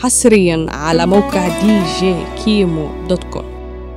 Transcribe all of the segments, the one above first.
حصريا على موقع دي جي كيمو دوت كوم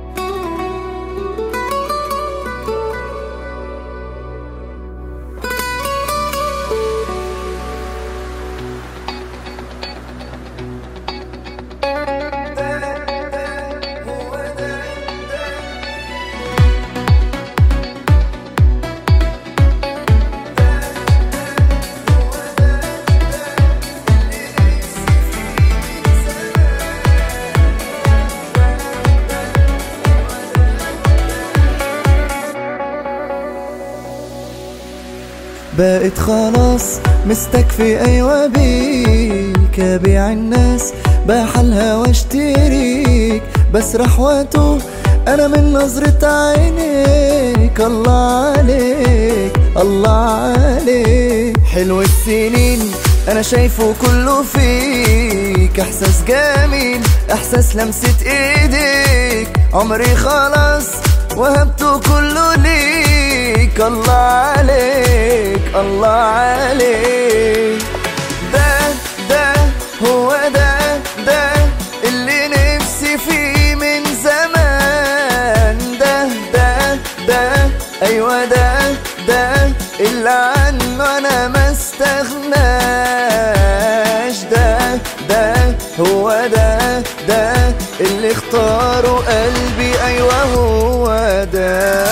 بقيت خلاص مستكفي ايوه بيك ابيع الناس بحالها واشتريك بسرح واتوه انا من نظرة عينيك الله عليك الله عليك حلو السنين انا شايفه كله فيك احساس جميل احساس لمسة ايديك عمري خلاص وهبته كله ليك الله عليك الله عليك ده ده هو ده ده اللي نفسي فيه من زمان ده ده ده ايوه ده ده اللي عنه انا ما استغناش ده ده هو ده ده اللي اختاره قلبي ايوه هو ده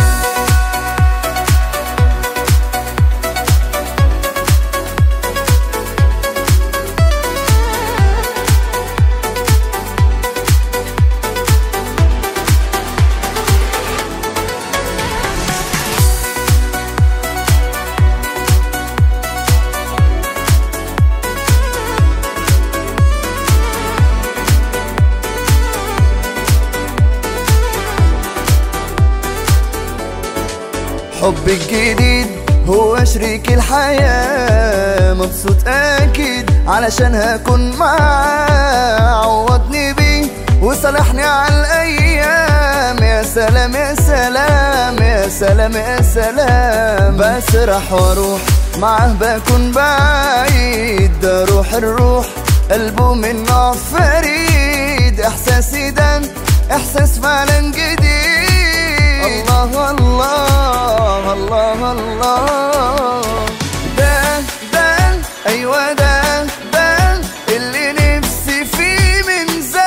حب الجديد هو شريك الحياة مبسوط أكيد علشان هكون معاه عوضني بيه وصالحني على الأيام يا سلام يا سلام يا سلام يا سلام بسرح واروح معاه بكون بعيد ده روح الروح قلبه من نوع فريد إحساسي ده إحساس فعلا جديد الله الله الله الله ده ده ايوه ده ده اللي نفسي فيه من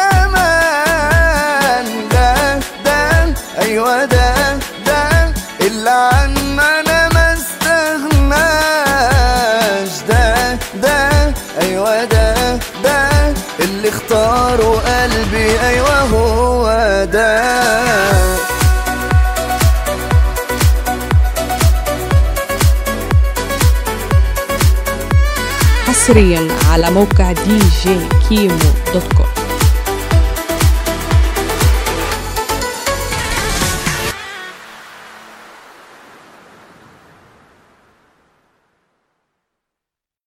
زمان ده ده ايوه ده ده اللي عنه انا ما استغناش ده ده ايوه ده ده اللي اختاره قلبي ايوه هو ده حصريا على موقع دي جي كيمو دوت كوم